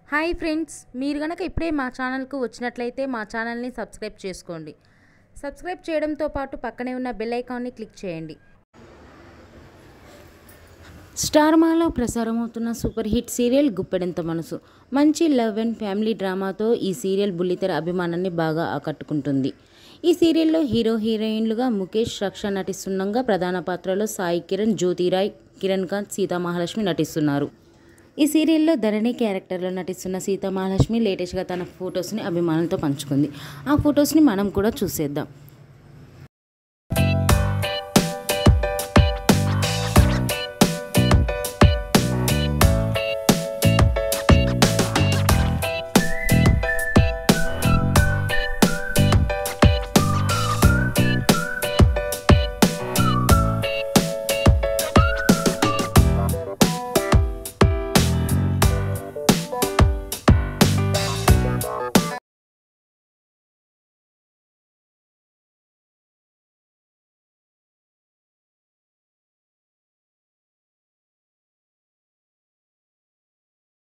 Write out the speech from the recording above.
hi friends మీరు గనక ఇప్పుడే మా ఛానల్కు వచ్చినట్లయితే మా ఛానల్ని సబ్స్క్రైబ్ చేసుకోండి సబ్స్క్రైబ్ చేయడంతో పాటు పక్కనే ఉన్న బెల్ ఐకాన్ని క్లిక్ చేయండి స్టార్ మాలో ప్రసారమవుతున్న super hit serial Guppedantha Manasu మంచి లవ్ అండ్ ఫ్యామిలీ డ్రామాతో ఈ సీరియల్ బుల్లితెర అభిమానాన్ని బాగా ఆకట్టుకుంటుంది ఈ సీరియల్లో హీరో హీరోయిన్లుగా ముఖేష్ రక్ష నటిస్తుండగా ప్రధాన పాత్రలో సాయి కిరణ్ జ్యోతిరాయ్ కిరణ్ కాంత్ సీతా మహాలక్ష్మి నటిస్తున్నారు ఈ సీరియల్లో ధరణి క్యారెక్టర్లో నటిస్తున్న సీతా మహాలక్ష్మి లేటెస్ట్గా తన ఫొటోస్ని అభిమానులతో పంచుకుంది ఆ ఫొటోస్ని మనం కూడా చూసేద్దాం